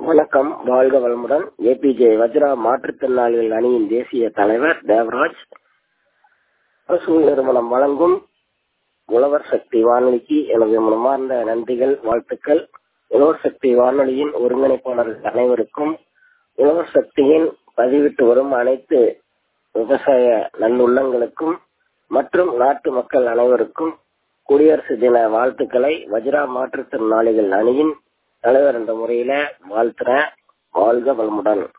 வணக்கம் வாழ்க வளமுடன் ஏபிஜே வஜ்ரா மாற்றுத்திறனாளிகள் அணியின் தேசிய தலைவர் தேவராஜ் அரசு நிறுவனம் வழங்கும் உழவர் சக்தி வானொலிக்கு எனது மனமார்ந்த நன்றிகள் வாழ்த்துக்கள் உழவர் சக்தி வானொலியின் ஒருங்கிணைப்பாளர்கள் அனைவருக்கும் உழவர் சக்தியின் பதிவிட்டு வரும் அனைத்து விவசாய நல்லுள்ளங்களுக்கும் மற்றும் நாட்டு மக்கள் அனைவருக்கும் குடியரசு தின வாழ்த்துக்களை வஜ்ரா மாற்றுத்திறனாளிகள் அணியின் தலைவர் என்ற முறையில வாழ்த்துறேன் வாழ்க வளமுடன்